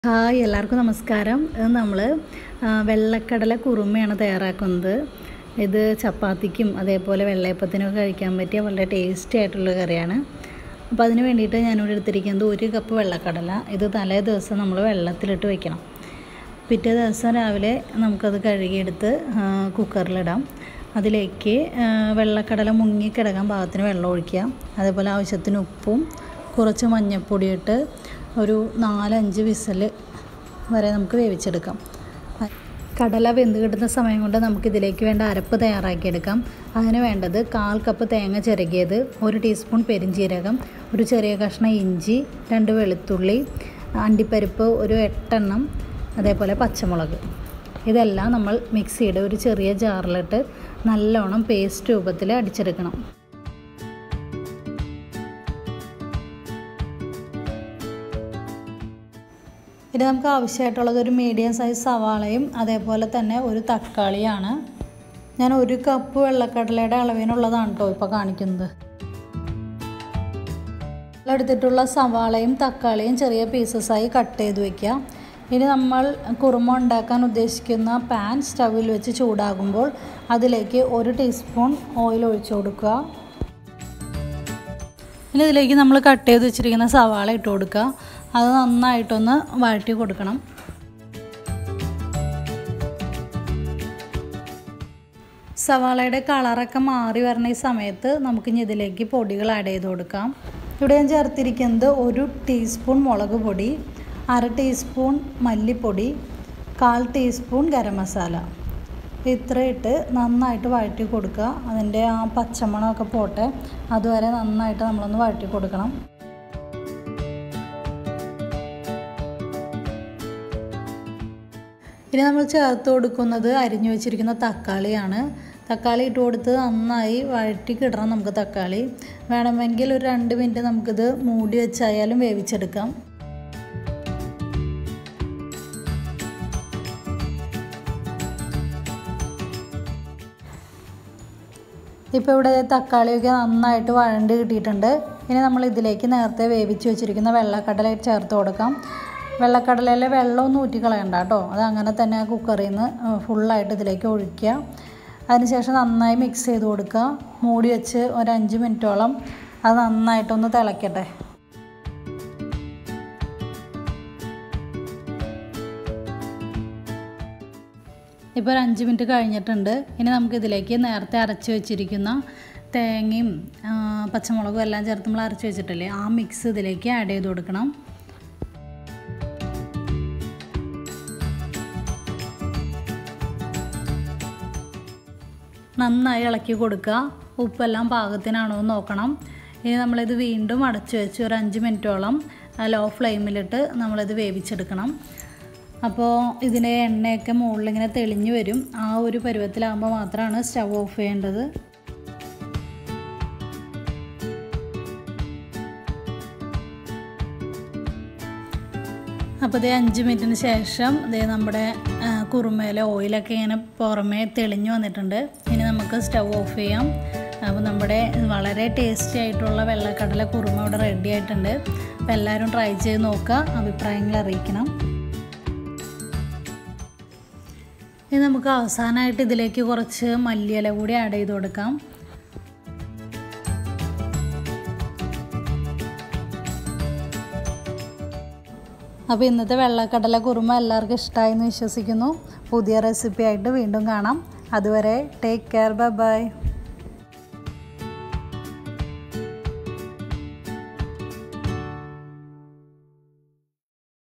hi എല്ലാവർക്കും നമസ്കാരം ഇത് നമ്മൾ വെള്ളക്കടല കുറുമയാണ് തയ്യാറാക്കുന്നത് ഇത് ചപ്പാത്തിക്കും അതേപോലെ വെള്ളയപ്പത്തിനൊക്കെ കഴിക്കാൻ പറ്റിയ വളരെ ടേസ്റ്റി ആയിട്ടുള്ള കറിയാണ് അപ്പോൾ അതിന് വേണ്ടിയിട്ട് ഞാനിവിടെ എടുത്തിരിക്കുന്നത് ഒരു കപ്പ് വെള്ളക്കടല ഇത് തലേ ദിവസം നമ്മൾ വെള്ളത്തിലിട്ട് വെക്കണം പിറ്റേ ദിവസം രാവിലെ നമുക്കത് കഴുകിയെടുത്ത് ആ, കുക്കറിലിടാം അതിലേക്ക് ആ, വെള്ളക്കടല മുങ്ങി കിടക്കാൻ പാകത്തിന് വെള്ളം ഒഴിക്കുക അതേപോലെ ആവശ്യത്തിന് ഉപ്പും കുറച്ച് മഞ്ഞൾപ്പൊടിയിട്ട് ഒരു നാലഞ്ച് വിസൽ വരെ നമുക്ക് വേവിച്ചെടുക്കാം കടല വെന്ത് കിട്ടുന്ന സമയം കൊണ്ട് നമുക്ക് ഇതിലേക്ക് വേണ്ട അരപ്പ് തയ്യാറാക്കിയെടുക്കാം അതിന് വേണ്ടത് കാൽ കപ്പ് തേങ്ങ ചിരകിയത് ഒരു ടീസ്പൂൺ പെരിഞ്ജീരകം ഒരു ചെറിയ കഷ്ണം ഇഞ്ചി രണ്ട് വെളുത്തുള്ളി അണ്ടിപ്പരിപ്പ് ഒരു എട്ടെണ്ണം അതേപോലെ പച്ചമുളക് ഇതെല്ലാം നമ്മൾ മിക്സിയുടെ ഒരു ചെറിയ ജാറിലിട്ട് നല്ലോണം പേസ്റ്റ് രൂപത്തിൽ അടിച്ചെടുക്കണം ഇനി നമുക്ക് ആവശ്യമായിട്ടുള്ളത് ഒരു മീഡിയം സൈസ് സവാളയും അതേപോലെ തന്നെ ഒരു തക്കാളിയാണ് ഞാൻ ഒരു കപ്പ് വെള്ളക്കടലയുടെ അളവിനുള്ളതാണ് കേട്ടോ ഇപ്പോൾ കാണിക്കുന്നത് എടുത്തിട്ടുള്ള സവാളയും തക്കാളിയും ചെറിയ പീസസായി കട്ട് ചെയ്ത് വയ്ക്കുക ഇനി നമ്മൾ കുറുമ ഉണ്ടാക്കാൻ ഉദ്ദേശിക്കുന്ന പാൻ സ്റ്റവിൽ വെച്ച് ചൂടാകുമ്പോൾ അതിലേക്ക് ഒരു ടീസ്പൂൺ ഓയിൽ ഒഴിച്ചു കൊടുക്കുക ഇനി ഇതിലേക്ക് നമ്മൾ കട്ട് ചെയ്ത് വെച്ചിരിക്കുന്ന സവാള ഇട്ട് കൊടുക്കുക അത് നന്നായിട്ടൊന്ന് വഴറ്റി കൊടുക്കണം സവാളയുടെ കളറൊക്കെ മാറി വരുന്ന ഈ സമയത്ത് നമുക്കിനി ഇതിലേക്ക് പൊടികൾ ആഡ് ചെയ്ത് കൊടുക്കാം ഇവിടെ ഞാൻ ചേർത്തിരിക്കുന്നത് ഒരു ടീസ്പൂൺ മുളക് പൊടി അര ടീസ്പൂൺ മല്ലിപ്പൊടി കാൽ ടീസ്പൂൺ ഗരം മസാല ഇത്ര ഇട്ട് നന്നായിട്ട് വഴറ്റി കൊടുക്കുക അതിൻ്റെ ആ പച്ചമണമൊക്കെ പോട്ടെ അതുവരെ നന്നായിട്ട് നമ്മളൊന്ന് വഴറ്റി കൊടുക്കണം ഇനി നമ്മൾ ചേർത്ത് കൊടുക്കുന്നത് അരിഞ്ഞു വെച്ചിരിക്കുന്ന തക്കാളിയാണ് തക്കാളി ഇട്ട് കൊടുത്ത് നന്നായി വഴറ്റി കിടണം നമുക്ക് തക്കാളി വേണമെങ്കിൽ ഒരു രണ്ട് മിനിറ്റ് നമുക്കിത് മൂടി വെച്ചായാലും വേവിച്ചെടുക്കാം ഇപ്പോൾ ഇവിടെ തക്കാളിയൊക്കെ നന്നായിട്ട് വഴണ്ട് കിട്ടിയിട്ടുണ്ട് ഇനി നമ്മൾ ഇതിലേക്ക് നേരത്തെ വേവിച്ച് വെച്ചിരിക്കുന്ന വെള്ളക്കടല ചേർത്ത് കൊടുക്കാം വെള്ളക്കടലയിലെ വെള്ളമൊന്നും ഊറ്റിക്കളയണ്ട കേട്ടോ അത് അങ്ങനെ തന്നെ ആ കുക്കറിൽ നിന്ന് ഫുള്ളായിട്ട് ഇതിലേക്ക് ഒഴിക്കുക അതിനുശേഷം നന്നായി മിക്സ് ചെയ്ത് കൊടുക്കുക മൂടി വെച്ച് ഒരു അഞ്ച് മിനിറ്റോളം അത് നന്നായിട്ടൊന്ന് തിളയ്ക്കട്ടെ ഇപ്പോൾ ഒരു അഞ്ച് മിനിറ്റ് കഴിഞ്ഞിട്ടുണ്ട് ഇനി നമുക്ക് ഇതിലേക്ക് നേരത്തെ അരച്ച് വെച്ചിരിക്കുന്ന തേങ്ങയും ആ, പച്ചമുളകും എല്ലാം ചേർത്ത് നമ്മൾ അരച്ച് വെച്ചിട്ടില്ലേ ആ മിക്സ് ഇതിലേക്ക് ആഡ് ചെയ്ത് കൊടുക്കണം നന്നായി ഇളക്കി കൊടുക്കുക ഉപ്പെല്ലാം പാകത്തിനാണോ എന്ന് നോക്കണം ഇനി നമ്മളിത് വീണ്ടും അടച്ചു വെച്ച് ഒരു അഞ്ച് മിനിറ്റോളം ലോ ഫ്ലെയിമിലിട്ട് നമ്മളിത് വേവിച്ചെടുക്കണം അപ്പോൾ ഇതിൻ്റെ എണ്ണയൊക്കെ മുകളിലിങ്ങനെ തെളിഞ്ഞു വരും ആ ഒരു പരുവത്തിലാകുമ്പോൾ മാത്രമാണ് സ്റ്റവ് ഓഫ് ചെയ്യേണ്ടത് അപ്പോൾ ഇതേ അഞ്ച് മിനിറ്റിന് ശേഷം ഇതേ നമ്മുടെ ആ, കുറുമയിലെ ഓയിലൊക്കെ ഇങ്ങനെ പുറമേ തെളിഞ്ഞു വന്നിട്ടുണ്ട് ഇനി നമുക്ക് സ്റ്റവ് ഓഫ് ചെയ്യാം അപ്പോൾ നമ്മുടെ വളരെ ടേസ്റ്റി ആയിട്ടുള്ള വെള്ളക്കടല കുറുമ ഇവിടെ റെഡി ആയിട്ടുണ്ട് അപ്പോൾ എല്ലാവരും ട്രൈ ചെയ്ത് നോക്കുക അഭിപ്രായങ്ങൾ അറിയിക്കണം ഇനി നമുക്ക് അവസാനമായിട്ട് ഇതിലേക്ക് കുറച്ച് മല്ലിയില കൂടി ആഡ് ചെയ്ത് കൊടുക്കാം അപ്പോൾ ഇന്നത്തെ വെള്ളക്കടല കുറുമ എല്ലാവർക്കും ഇഷ്ടമായി എന്ന് വിശ്വസിക്കുന്നു പുതിയ റെസിപ്പി ആയിട്ട് വീണ്ടും കാണാം അതുവരെ ടേക്ക് കെയർ ബൈ ബൈ